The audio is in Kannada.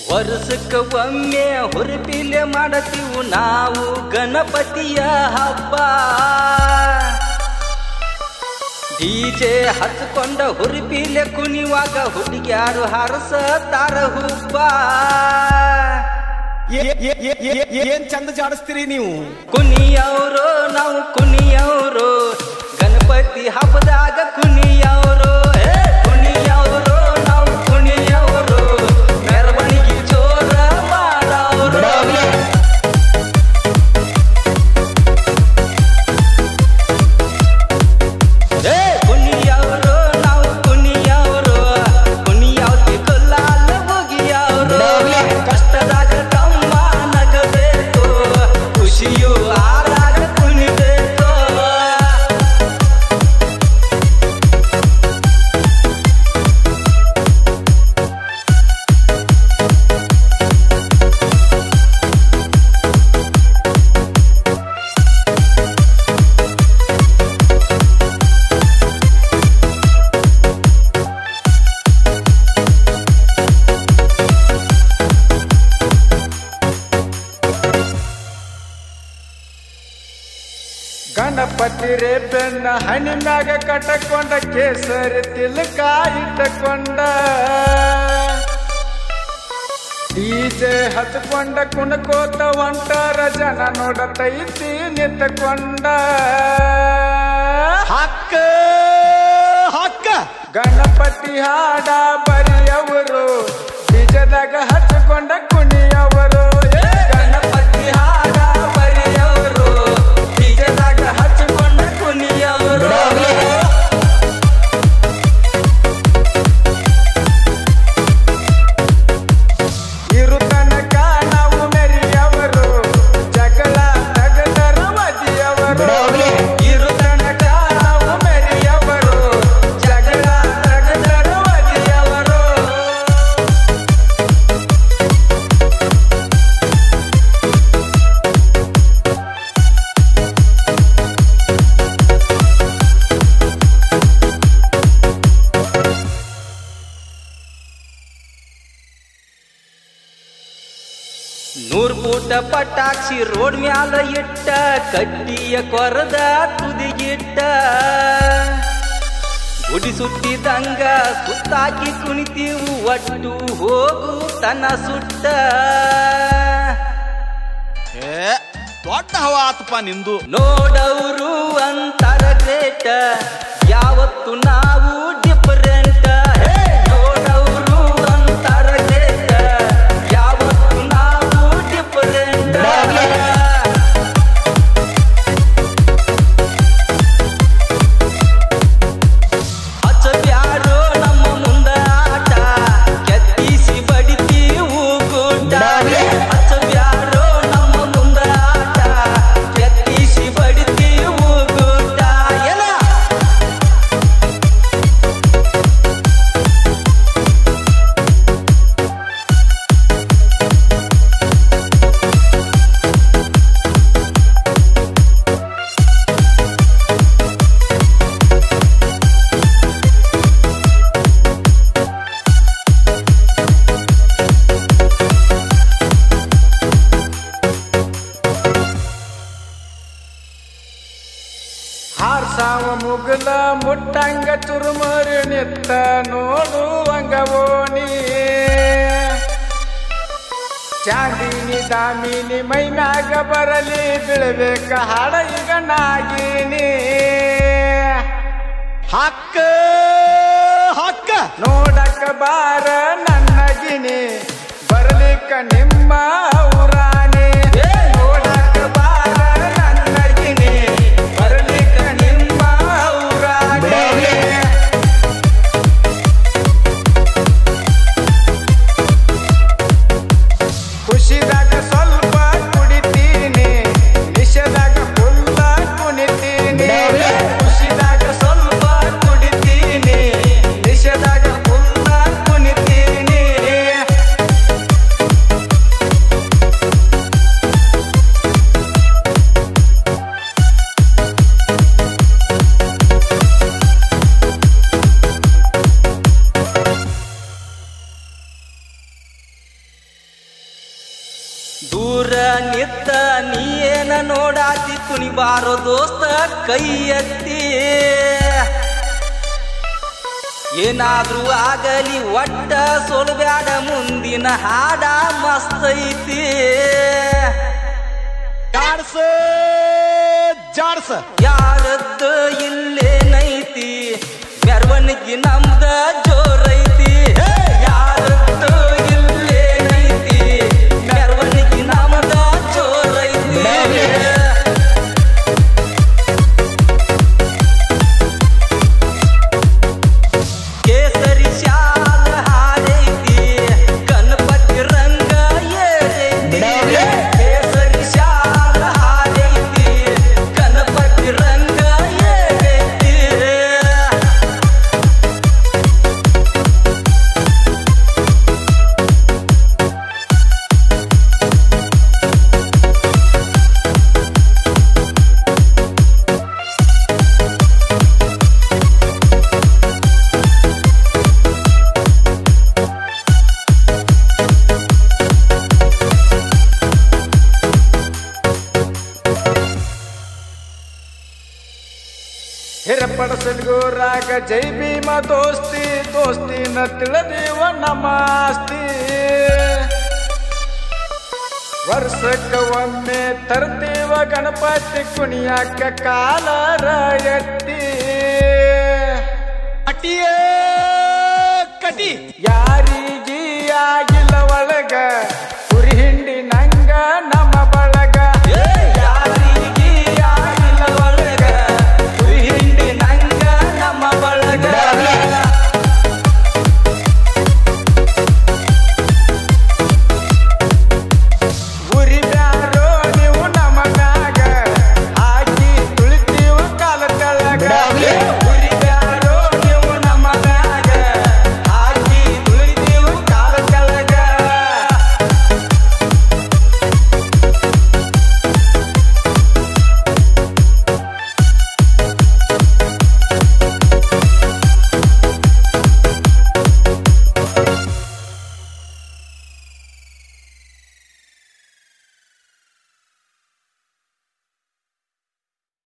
ವರ್ಷಕ್ಕ ಒಮ್ಮೆ ಹುರುಪಿಲೆ ಮಾಡತೀವು ನಾವು ಗಣಪತಿಯ ಹಬ್ಬ ಡಿಜೆ ಹಚ್ಕೊಂಡ ಹುರುಪಿಲೆ ಕುಣಿವಾಗ ಹುಡುಗ್ಯಾರು ಹರಸತಾರ ಹುಬ್ಬ ಏ- ಏ- ಏ- ಏ- ಏನ್ ಚಂದ ಜಾಡಿಸ್ತೀರಿ ನೀವು ಕುಣಿಯವರು ನಾವು ಕುಣಿಯವರು ಗಣಪತಿ ಹಬ್ಬದಾಗ ಕುಣಿಯವರು ಏ, ಕುಣಿಯವರು ನಾವು ಕುಣಿಯವರು ಮೆರವಣಿಗೆ ಜೋರ ಮಾಡವರು ಏ ಕುಣಿಯವರು ನಾವು ಕುಣಿಯವರು ಕುಣಿಯಾವ್ತಿ ಕೊಲ್ಲಾಲ ಮುಗಿಯವರು ಕಷ್ಟದಾಗ ತಮ್ಮ ನಗಬೇಕು ಖುಷಿಯು ಆರಾಗ ಕುಣಿಬೇಕು ಗಣಪತಿ ರೇಪೆನ್ನ ಹಣಿ ಮ್ಯಾಗ ಕಟ್ಟಕೊಂಡ ಕೇಸರಿ ತಿಲಕ ಇಟ್ಟಕೊಂಡ ಡಿಜೆ ಹಚ್ಕೊಂಡ ಕುಣಕೋತ ಒಂಟರ ಜನ ನೋಡತೈತಿ ನಿಂತಕೊಂಡ ಹಕ್ಕ ಹಕ್ಕ ಗಣಪತಿ ಹಾಡ ಬರೆಯವರು ಬೀಜದಾಗ ಹಚ್ಕೊಂಡ ಕುಣಿಯವರು ಏ ಗಣಪತಿ ಹಾಡ ಬರೆಯವರು ಬೀಜದಾಗ ಹಚ್ಕೊಂಡ ಕುಣಿಯವರು ಇರು ತನಕ ನಾವು ಮೆರಿಯವರು ಜಗಳ ತಗದರ ಮದಿಯವರು ಇರು ತನಕ ನಾವು ಮೆರಿಯವರು ಜಗಳ ತಗದರ ಮದಿಯವರು ನೂರ್ ಪೂಟ ಪಟಾಕ್ಷಿ ರೋಡ್ ಮ್ಯಾಲ ಇಟ್ಟ ಕಡ್ಡಿಯ ಕೊರದ ತುದಿಗಿಟ್ಟ ಗುಡಿ ಸುಟ್ಟಿದಂಗ ಸುತ್ತಾಕಿ ಕುಣಿತೀವು ಒಟ್ಟು ಹೋಗು ತನ ಸುಟ್ಟ ಏ ದೊಡ್ಡ ಹವ ಆತಪ್ಪ ನಿಂದು ನೋಡವರು ಅಂತರ ಗ್ರೇಟ ಯಾವತ್ತು ನಾವು ಡಿಫರೆಂಟ್ ನೋಡವರು ಅಂತರ ಗ್ರೇಟ ಯಾವತ್ತು ನಾವು ಡಿಫರೆಂಟ್ ಹಚ್ಚಬ್ಯಾಡೋ ನಮ್ಮ ಮುಂದ ಆಟ ಕೆತ್ತಿಸಿ ಬಡಿತೀವು ಗೂಟ ಹಚ್ಚಬ್ಯಾಡೋ ನಮ್ಮ ಮುಂದ ಆಟ ಕೆತ್ತಿಸಿ ಬಡಿತೀವು ಗೂಟ ಎಲ್ಲ ಹಾರ್ಸಾವ ಮುಗಲ ಮುಟ್ಟಂಗ ಚುರುಮರಿ ನಿತ್ತ ನೋಡುವಂಗ ಓಣಿ ಚಾಂದಿನಿ ದಾಮಿನಿ ಮೈ ಮ್ಯಾಗ ಬರಲಿ ಬೀಳ್ಬೇಕ ಹಾಡ ಈಗ ನಾಗಿನಿ ಹಕ್ಕ ಹಕ್ಕ ನೋಡಕ ಬಾರ ನನ್ನಗಿನಿ ಬರಲಿಕ್ಕ ನಿಮ್ಮ ಊರಾಣಿ ನೋಡಕ ಬಾರ ನನ್ನಗಿನಿ ಬರಲಿಕ್ಕ ನಿಮ್ಮ ಊರಾಣಿ ಖುಷಿದಾಗ ಸ್ವಲ್ಪ ಕುಡಿತೀನಿ ನಿಷದಾಗ ಫುಲ್ಲ ಕುಣಿತೀನಿ ಖುಷಿದಾಗ ಸ್ವಲ್ಪ ಕುಡಿತೀನಿ ನಿಷದಾಗ ಫುಲ್ಲ ಕುಣಿತೀನಿ ಏನ ನೋಡಾತಿ ಕುಣಿಬಾರೋ ದೋಸ್ತ ಕೈ ಎತ್ತಿ ಏನಾದ್ರೂ ಆಗಲಿ ಒಟ್ಟ ಸೋಲ್ಬ್ಯಾಡ ಮುಂದಿನ ಹಾಡ ಮಸ್ತ್ ಐತಿ ಜಾಡ್ಸ ಜಾಡ್ಸ ಯಾರದ್ದು ಇಲ್ಲೇನೈತಿ ಮೆರವಣಿಗೆ ನಮ್ದ ಜೋರೈತಿ ಯಾರದ್ದು ಇಲ್ಲೇನೈತಿ ಮೆರವಣಿಗೆ ನಮ್ದ ಜೋರೈತಿ ಕೇಸರಿ ಶಾಲ ಹಾಡೈತಿ ಗಣಪತಿ ರಂಗ ಏರೈತಿ ಕೇಸರಿ ಶಾಲ ಹಾಡೈತಿ ಗಣಪತಿ ರಂಗ ಏರೈತಿ ಹಿರಪಡಸಲ್ಗೋರಾಗ ಜೈ ಭೀಮ ದೋಸ್ತಿ ದೋಸ್ತಿನ ತಿಳಿದೇವ ನಮ್ಮ ಆಸ್ತಿ ವರ್ಷಕ್ಕ ಒಮ್ಮೆ ತರ್ತೀವ ಗಣಪತಿ ಕುಣಿಯಾಕ ಕಾಲರ ಎತ್ತಿ ಕಟಿಯ ಕಟಿ ಯಾ